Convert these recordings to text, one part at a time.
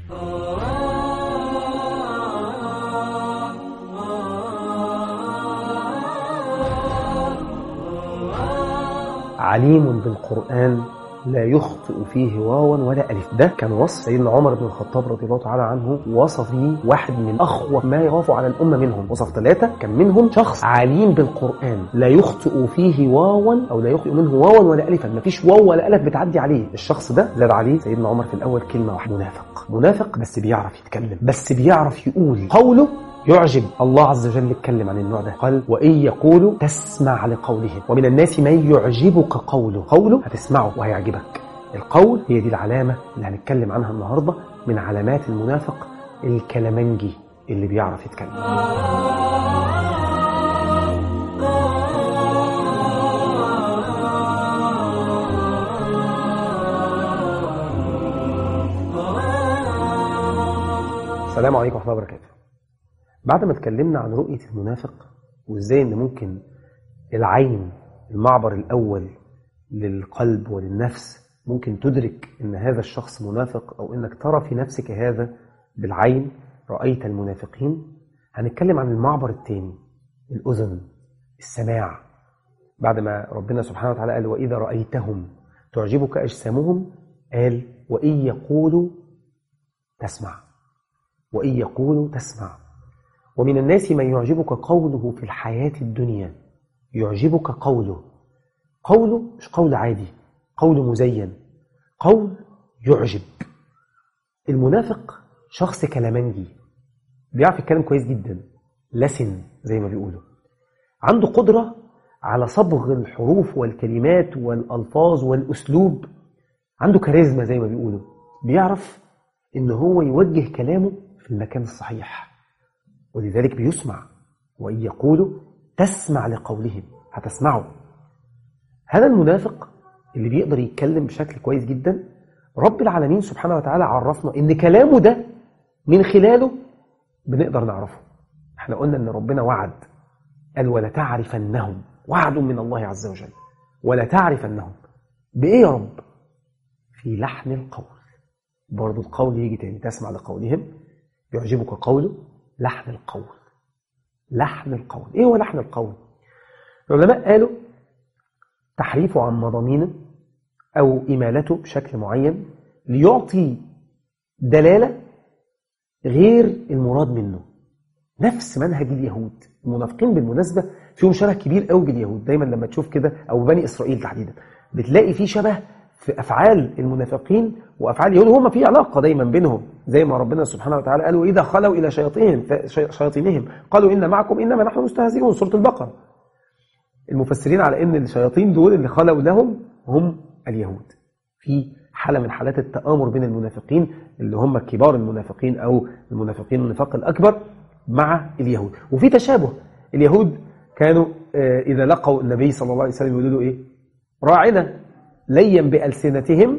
عليم بالقرآن لا يخطئ فيه واوا ولا ألف ده كان وصف سيدنا عمر بن الخطاب رضي الله تعالى عنه وصف ليه واحد من أخوف ما يخاف على الأمة منهم وصف ثلاثة كان منهم شخص عليم بالقرآن لا يخطئ فيه واوا أو لا يخطئ منه واوا ولا ألفا مفيش واو ولا ألف بتعدي عليه الشخص ده زاد عليه سيدنا عمر في الأول كلمة واحدة منافق منافق بس بيعرف يتكلم بس بيعرف يقول قوله يعجب الله عز وجل اتكلم عن النوع ده قال وإن يقولوا تسمع لقولهم ومن الناس من يعجبك قوله قوله هتسمعه وهيعجبك القول هي دي العلامة اللي هنتكلم عنها النهاردة من علامات المنافق الكلمنجي اللي بيعرف يتكلم السلام عليكم ورحمة الله وبركاته بعد ما اتكلمنا عن رؤية المنافق وازاي ان ممكن العين المعبر الاول للقلب وللنفس ممكن تدرك ان هذا الشخص منافق او انك ترى في نفسك هذا بالعين رأيت المنافقين هنتكلم عن المعبر الثاني الأذن السماع بعد ما ربنا سبحانه وتعالى قال وإذا رأيتهم تعجبك أجسامهم قال وإن يقولوا تسمع وإن يقولوا تسمع ومن الناس من يعجبك قوله في الحياة الدنيا يعجبك قوله قوله مش قول عادي قول مزين قول يعجب المنافق شخص كلامنجي بيعرف يتكلم كويس جدا لسن زي ما بيقولوا عنده قدرة على صبغ الحروف والكلمات والألفاظ والأسلوب عنده كاريزما زي ما بيقولوا بيعرف إن هو يوجه كلامه في المكان الصحيح ولذلك بيسمع وإن يقولوا تسمع لقولهم هتسمعوا هذا المنافق اللي بيقدر يتكلم بشكل كويس جدا رب العالمين سبحانه وتعالى عرفنا ان كلامه ده من خلاله بنقدر نعرفه احنا قلنا ان ربنا وعد قال ولا تعرفنهم وعد من الله عز وجل ولا تعرفنهم بايه يا رب في لحن القول برضو القول يجي تاني تسمع لقولهم يعجبك قوله لحن القول لحن القول ايه هو لحن القول العلماء قالوا تحريفه عن مضامينه او امالته بشكل معين ليعطي دلاله غير المراد منه نفس منهج اليهود المنافقين بالمناسبه فيهم شبه كبير قوي باليهود دايما لما تشوف كده او بني اسرائيل تحديدا بتلاقي في شبه في افعال المنافقين وافعال اليهود وهم في علاقه دايما بينهم زي ما ربنا سبحانه وتعالى قال واذا خلوا الى شياطينهم شياطينهم قالوا ان معكم انما نحن مستهزئون سوره البقره المفسرين على ان الشياطين دول اللي خلوا لهم هم اليهود في حاله من حالات التآمر بين المنافقين اللي هم كبار المنافقين او المنافقين النفاق الاكبر مع اليهود وفي تشابه اليهود كانوا اذا لقوا النبي صلى الله عليه وسلم يقولوا له ايه راعنا ليا بألسنتهم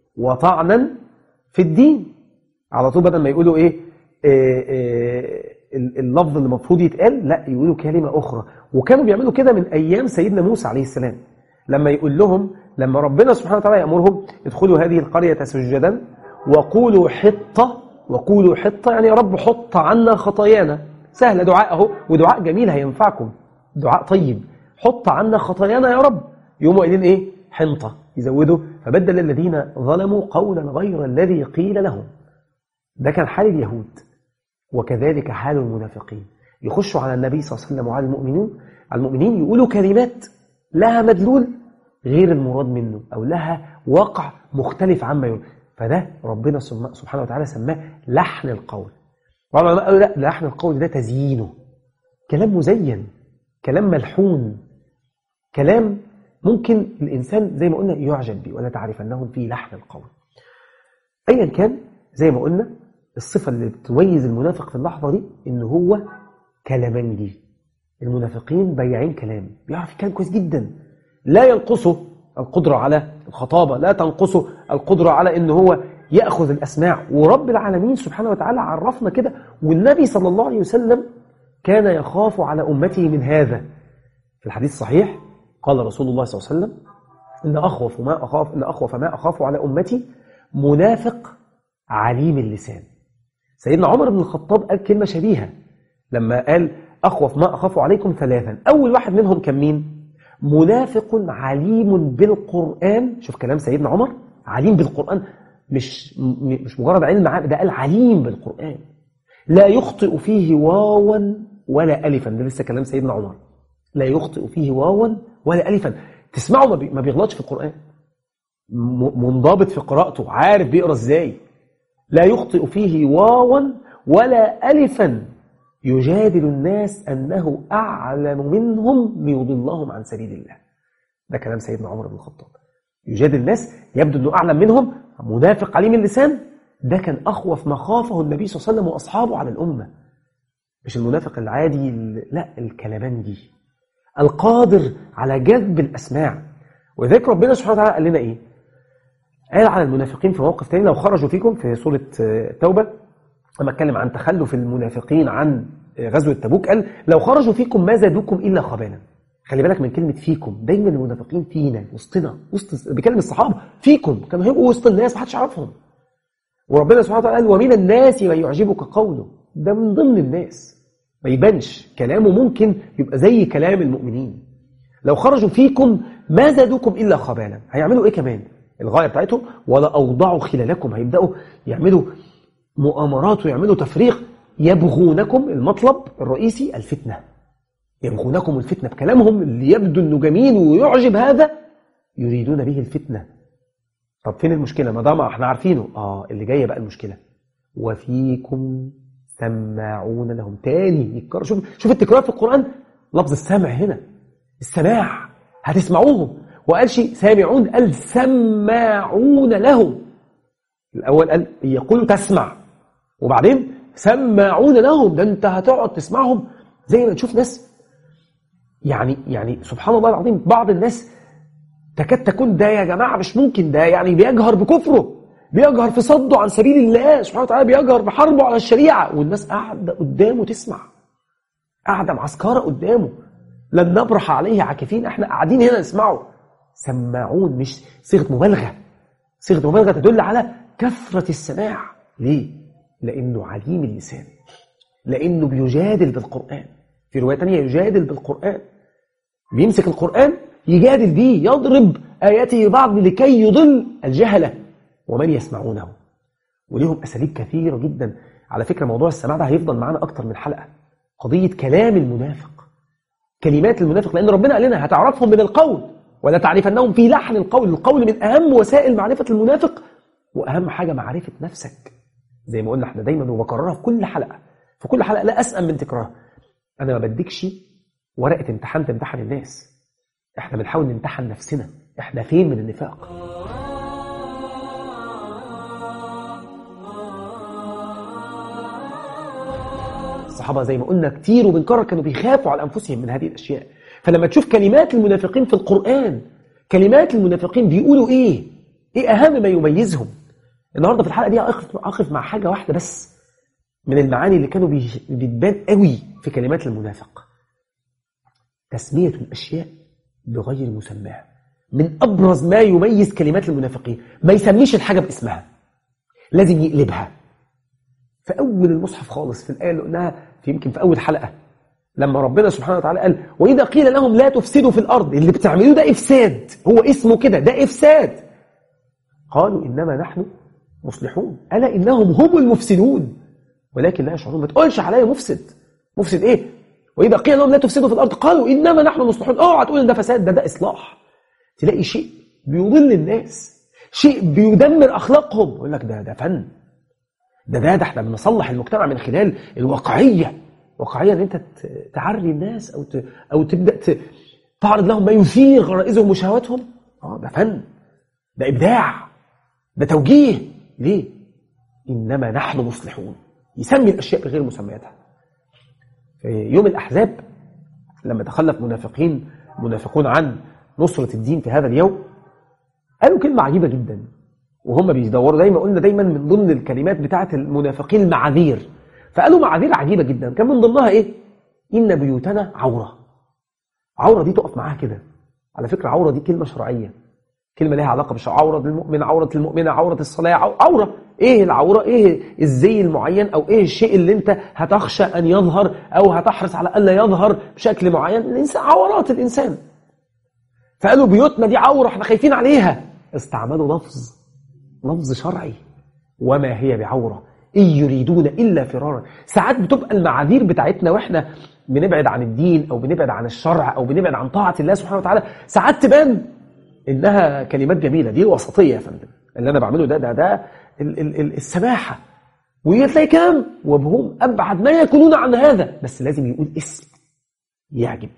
وطعنا في الدين على طول بدل ما يقولوا إيه, إيه, إيه اللفظ اللي المفروض يتقال لا يقولوا كلمة أخرى وكانوا بيعملوا كده من أيام سيدنا موسى عليه السلام لما يقول لهم لما ربنا سبحانه وتعالى يأمرهم ادخلوا هذه القرية سجدا وقولوا حطة وقولوا حطة يعني يا رب حط عنا خطايانا سهلة دعاء اهو ودعاء جميل هينفعكم دعاء طيب حط عنا خطايانا يا رب يقوموا قايلين ايه حنطة يزودوا فبدل الذين ظلموا قولا غير الذي قيل لهم ده كان حال اليهود وكذلك حال المنافقين يخشوا على النبي صلى الله عليه وسلم وعلى المؤمنين على المؤمنين يقولوا كلمات لها مدلول غير المراد منه أو لها واقع مختلف عما يقول فده ربنا سبحانه وتعالى سماه لحن القول والعلماء قالوا لا لحن القول ده تزيينه كلام مزين كلام ملحون كلام ممكن الإنسان زي ما قلنا يعجب به ولا تعرف أنهم في لحن القول أيا كان زي ما قلنا الصفة اللي بتميز المنافق في اللحظة دي إن هو كلامنجي المنافقين بياعين كلام بيعرف يتكلم كويس جدا لا ينقصه القدرة على الخطابة لا تنقصه القدرة على إن هو يأخذ الأسماع ورب العالمين سبحانه وتعالى عرفنا كده والنبي صلى الله عليه وسلم كان يخاف على أمته من هذا في الحديث الصحيح قال رسول الله صلى الله عليه وسلم إن أخوف ما أخاف إن أخوف ما أخاف على أمتي منافق عليم اللسان سيدنا عمر بن الخطاب قال كلمة شبيهة لما قال أخوف ما أخاف عليكم ثلاثا أول واحد منهم كان مين؟ منافق عليم بالقرآن شوف كلام سيدنا عمر عليم بالقرآن مش مش مجرد علم عام ده قال عليم بالقرآن لا يخطئ فيه واوا ولا ألفا ده لسه كلام سيدنا عمر لا يخطئ فيه واوا ولا ألفا تسمعه ما بيغلطش في القرآن منضبط في قراءته عارف بيقرا ازاي لا يخطئ فيه واوا ولا ألفا يجادل الناس أنه أعلم منهم ليضلهم عن سبيل الله ده كلام سيدنا عمر بن الخطاب يجادل الناس يبدو أنه أعلم منهم منافق عليم اللسان ده كان أخوف ما خافه النبي صلى الله عليه وسلم وأصحابه على الأمة مش المنافق العادي لا الكلبندي القادر على جذب الأسماع ولذلك ربنا سبحانه وتعالى قال لنا إيه قال على المنافقين في موقف تاني لو خرجوا فيكم في سورة التوبة لما اتكلم عن تخلف المنافقين عن غزوة تبوك قال لو خرجوا فيكم ما زادوكم إلا خبالا خلي بالك من كلمة فيكم دايما المنافقين فينا وسطنا وسط بيكلم الصحابة فيكم كانوا هيبقوا وسط الناس ما حدش يعرفهم وربنا سبحانه وتعالى قال ومن الناس من يعجبك قوله ده من ضمن الناس ما يبانش كلامه ممكن يبقى زي كلام المؤمنين لو خرجوا فيكم ما زادوكم إلا خبالا هيعملوا إيه كمان الغاية بتاعتهم ولا أوضعوا خلالكم هيبدأوا يعملوا مؤامرات ويعملوا تفريق يبغونكم المطلب الرئيسي الفتنة يبغونكم الفتنة بكلامهم اللي يبدو أنه جميل ويعجب هذا يريدون به الفتنة طب فين المشكلة ما دام احنا عارفينه اه اللي جاية بقى المشكلة وفيكم سماعون لهم تاني يتكرر شوف شوف التكرار في القرآن لفظ السمع هنا السماع هتسمعوهم وقال شيء سامعون قال سماعون لهم الأول قال يقول تسمع وبعدين سماعون لهم ده انت هتقعد تسمعهم زي ما تشوف ناس يعني يعني سبحان الله العظيم بعض الناس تكاد تكون ده يا جماعة مش ممكن ده يعني بيجهر بكفره بيجهر في صده عن سبيل الله سبحانه وتعالى بيجهر بحربه على الشريعة والناس قاعدة قدامه تسمع قاعدة معسكرة قدامه لن نبرح عليه عاكفين احنا قاعدين هنا نسمعه سماعون مش صيغة مبالغة صيغة مبالغة تدل على كثرة السماع ليه؟ لأنه عليم اللسان لأنه بيجادل بالقرآن في رواية تانية يجادل بالقرآن بيمسك القرآن يجادل به يضرب آياته بعض لكي يضل الجهلة ومن يسمعونه وليهم أساليب كثيرة جدا على فكرة موضوع السماع ده هيفضل معانا أكتر من حلقة قضية كلام المنافق كلمات المنافق لأن ربنا قال لنا هتعرفهم من القول ولا تعرفنهم في لحن القول القول من أهم وسائل معرفة المنافق وأهم حاجة معرفة نفسك زي ما قلنا احنا دايما وبكررها في كل حلقة في كل حلقة لا أسأل من تكرارها أنا ما بديكش ورقة امتحان تمتحن الناس احنا بنحاول نمتحن نفسنا احنا فين من النفاق الصحابة زي ما قلنا كتير وبنكرر كانوا بيخافوا على أنفسهم من هذه الأشياء فلما تشوف كلمات المنافقين في القرآن كلمات المنافقين بيقولوا إيه إيه أهم ما يميزهم النهاردة في الحلقة دي أقف, أقف مع حاجة واحدة بس من المعاني اللي كانوا بتبان قوي في كلمات المنافق تسمية الأشياء بغير مسماها من أبرز ما يميز كلمات المنافقين ما يسميش الحاجة باسمها لازم يقلبها في أول المصحف خالص في الآية اللي قلناها في يمكن في أول حلقة لما ربنا سبحانه وتعالى قال وإذا قيل لهم لا تفسدوا في الأرض اللي بتعملوه ده إفساد هو اسمه كده ده إفساد قالوا إنما نحن مصلحون ألا إنهم هم المفسدون ولكن لا يشعرون ما تقولش عليا مفسد مفسد إيه وإذا قيل لهم لا تفسدوا في الأرض قالوا إنما نحن مصلحون اوعى تقول إن ده فساد ده ده إصلاح تلاقي شيء بيضل الناس شيء بيدمر أخلاقهم يقول لك ده ده فن ده ده ده احنا بنصلح المجتمع من خلال الواقعية واقعية ان انت تعري الناس او ت... او تبدا ت... تعرض لهم ما يثير غرائزهم وشهواتهم اه ده فن ده ابداع ده توجيه ليه انما نحن مصلحون يسمي الاشياء بغير مسمياتها في يوم الاحزاب لما تخلف منافقين منافقون عن نصرة الدين في هذا اليوم قالوا كلمة عجيبة جدا وهم بيدوروا دايما قلنا دايما من ضمن الكلمات بتاعة المنافقين المعاذير فقالوا معاذير عجيبة جدا كان من ضمنها ايه إن بيوتنا عورة عورة دي تقف معاها كده على فكرة عورة دي كلمة شرعية كلمة لها علاقة بالشرع عورة المؤمن عورة المؤمنة عورة الصلاة عورة ايه العورة ايه الزي المعين او ايه الشيء اللي انت هتخشى ان يظهر او هتحرص على الا يظهر بشكل معين الانسان عورات الانسان فقالوا بيوتنا دي عورة احنا خايفين عليها استعملوا لفظ لفظ شرعي وما هي بعورة إن يريدون إلا فرارا ساعات بتبقى المعاذير بتاعتنا وإحنا بنبعد عن الدين أو بنبعد عن الشرع أو بنبعد عن طاعة الله سبحانه وتعالى ساعات تبان إنها كلمات جميلة دي الوسطية يا فندم اللي أنا بعمله ده ده ده ال ال ال السماحة وتلاقي كلام وهم أبعد ما يكونون عن هذا بس لازم يقول اسم يعجب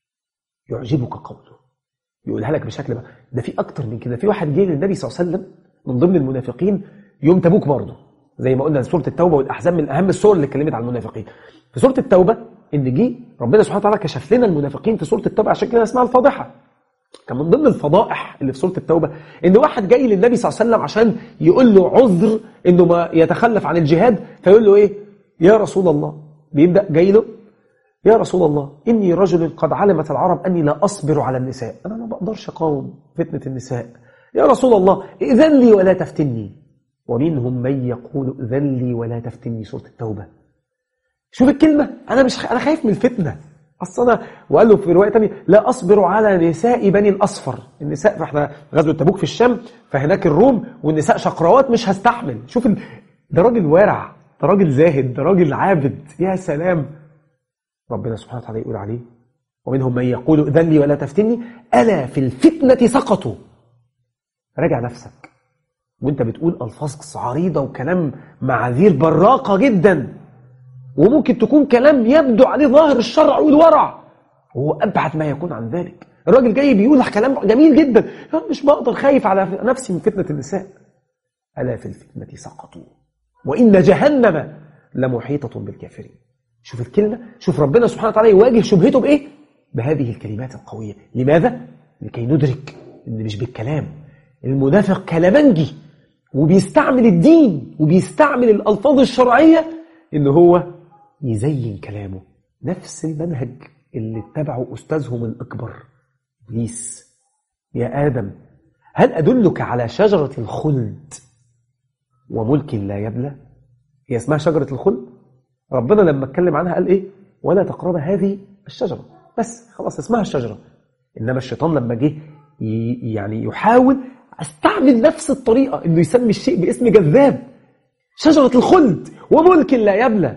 يعجبك قوله يقولها لك بشكل ما ده في أكتر من كده في واحد جه للنبي صلى الله عليه وسلم من ضمن المنافقين يوم تبوك برضه زي ما قلنا سورة التوبة والأحزاب من أهم السور اللي اتكلمت عن المنافقين في سورة التوبة إن جه ربنا سبحانه وتعالى كشف لنا المنافقين في سورة التوبة عشان كده اسمها الفاضحة كان من ضمن الفضائح اللي في سورة التوبة إن واحد جاي للنبي صلى الله عليه وسلم عشان يقول له عذر إنه ما يتخلف عن الجهاد فيقول له إيه يا رسول الله بيبدأ جاي له يا رسول الله إني رجل قد علمت العرب أني لا أصبر على النساء أنا ما بقدرش أقاوم فتنة النساء يا رسول الله إذن لي ولا تفتني ومنهم من يقول إذن لي ولا تفتني سورة التوبة شوف الكلمة أنا مش خ... أنا خايف من الفتنة أصل أنا وقال له في رواية تانية لا أصبر على نساء بني الأصفر النساء فإحنا غزوة تبوك في الشام فهناك الروم والنساء شقراوات مش هستحمل شوف ال... ده راجل وارع ده راجل زاهد ده راجل عابد يا سلام ربنا سبحانه وتعالى يقول عليه ومنهم من يقول إذن لي ولا تفتني ألا في الفتنة سقطوا راجع نفسك وانت بتقول ألفاظ عريضة وكلام معاذير براقة جدا وممكن تكون كلام يبدو عليه ظاهر الشرع والورع وهو أبعد ما يكون عن ذلك الراجل جاي بيقول كلام جميل جدا مش بقدر خايف على نفسي من فتنة النساء ألا في الفتنة سقطوا وإن جهنم لمحيطة بالكافرين شوف الكلمة شوف ربنا سبحانه وتعالى يواجه شبهته بإيه بهذه الكلمات القوية لماذا؟ لكي ندرك إن مش بالكلام المنافق كلامنجي وبيستعمل الدين وبيستعمل الألفاظ الشرعية إن هو يزين كلامه نفس المنهج اللي اتبعه أستاذهم الأكبر إبليس يا آدم هل أدلك على شجرة الخلد وملك لا يبلى هي اسمها شجرة الخلد ربنا لما اتكلم عنها قال إيه ولا تقرب هذه الشجرة بس خلاص اسمها الشجرة إنما الشيطان لما جه يعني يحاول استعمل نفس الطريقة انه يسمي الشيء باسم جذاب شجرة الخلد وملك لا يبلى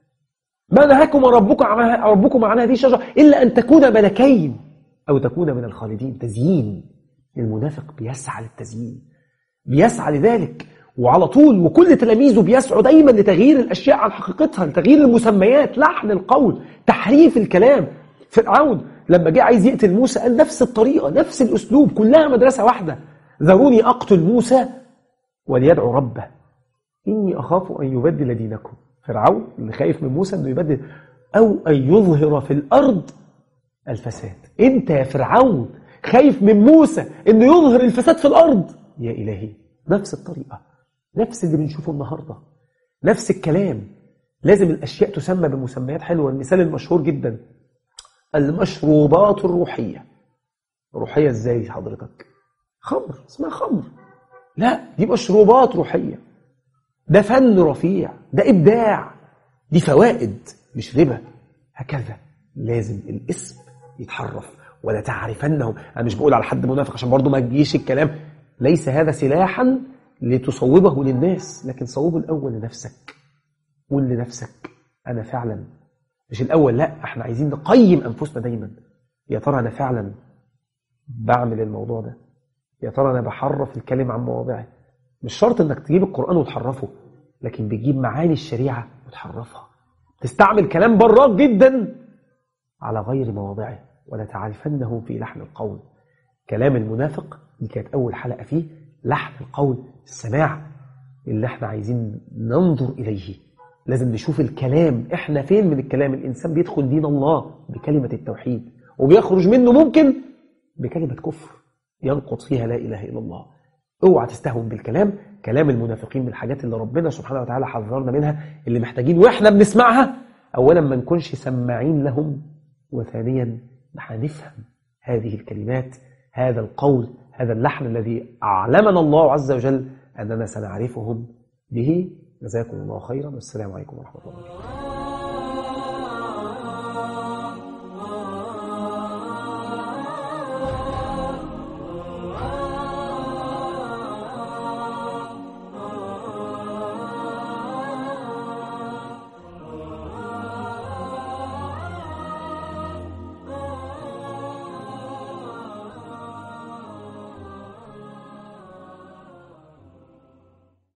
ما نهاكم ربكم عن ربكم عن هذه الشجرة إلا أن تكون ملكين أو تكون من الخالدين تزيين المنافق بيسعى للتزيين بيسعى لذلك وعلى طول وكل تلاميذه بيسعوا دايما لتغيير الأشياء عن حقيقتها لتغيير المسميات لحن القول تحريف الكلام فرعون لما جه عايز يقتل موسى قال نفس الطريقة نفس الأسلوب كلها مدرسة واحدة ذروني أقتل موسى وليدعو ربه إني أخاف أن يبدل دينكم فرعون اللي خايف من موسى أنه يبدل أو أن يظهر في الأرض الفساد أنت يا فرعون خايف من موسى أنه يظهر الفساد في الأرض يا إلهي نفس الطريقة نفس اللي بنشوفه النهاردة نفس الكلام لازم الأشياء تسمى بمسميات حلوة المثال المشهور جدا المشروبات الروحية روحية ازاي حضرتك خمر اسمها خمر لا دي مشروبات روحية ده فن رفيع ده إبداع دي فوائد مش ربا هكذا لازم الاسم يتحرف ولا تعرفنهم أنا مش بقول على حد منافق عشان برضو ما تجيش الكلام ليس هذا سلاحا لتصوبه للناس لكن صوبه الأول لنفسك قول لنفسك أنا فعلا مش الأول لا احنا عايزين نقيم أنفسنا دايما يا ترى أنا فعلا بعمل الموضوع ده يا ترى أنا بحرف الكلمة عن مواضعه مش شرط انك تجيب القرآن وتحرفه لكن بتجيب معاني الشريعة وتحرفها تستعمل كلام براق جدا على غير مواضعه ولا تعرفنه في لحن القول كلام المنافق دي كانت أول حلقة فيه لحن القول السماع اللي احنا عايزين ننظر إليه لازم نشوف الكلام احنا فين من الكلام الإنسان بيدخل دين الله بكلمة التوحيد وبيخرج منه ممكن بكلمة كفر ينقض فيها لا إله إلا الله اوعى تستهون بالكلام كلام المنافقين من الحاجات اللي ربنا سبحانه وتعالى حذرنا منها اللي محتاجين واحنا بنسمعها اولا ما نكونش سماعين لهم وثانيا نحن نفهم هذه الكلمات هذا القول هذا اللحن الذي أعلمنا الله عز وجل أننا سنعرفهم به جزاكم الله خيرا والسلام عليكم ورحمة الله وبركاته